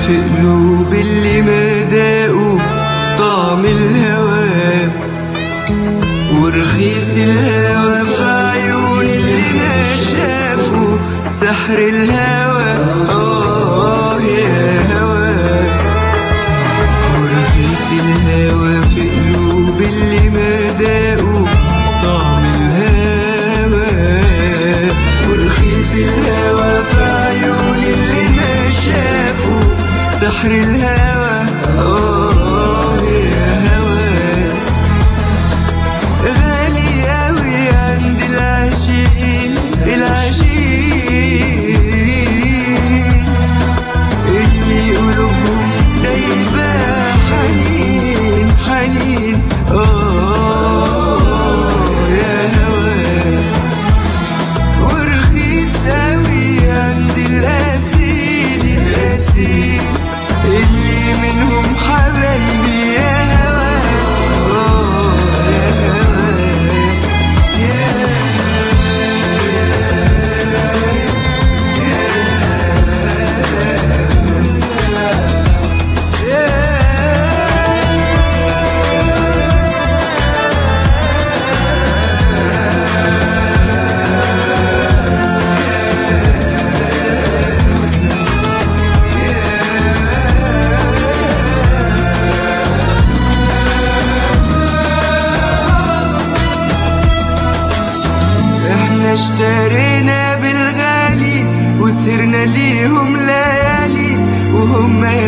في قلوب اللي ما داقوا طعم الهوى ورخيص الهوى في عيون اللي ما شافوا سحر الهوى آه يا هوى ورخيص الهوى في قلوب اللي ما داقوا طعم الهوى ورخيص الهوى في عيون اللي ما شافوا سحر الهوى آه يا هوى غالي أوي عند العاشقين العاشقين اللي قلوبهم دايبة حنين حنين آه يا هوا ورخيص أوي عند الأسيل الأسيل اللي منهم حبايبي يا هوا آه يا هوا يا احنا اشترينا بالغالي وسهرنا ليهم ليالي وهم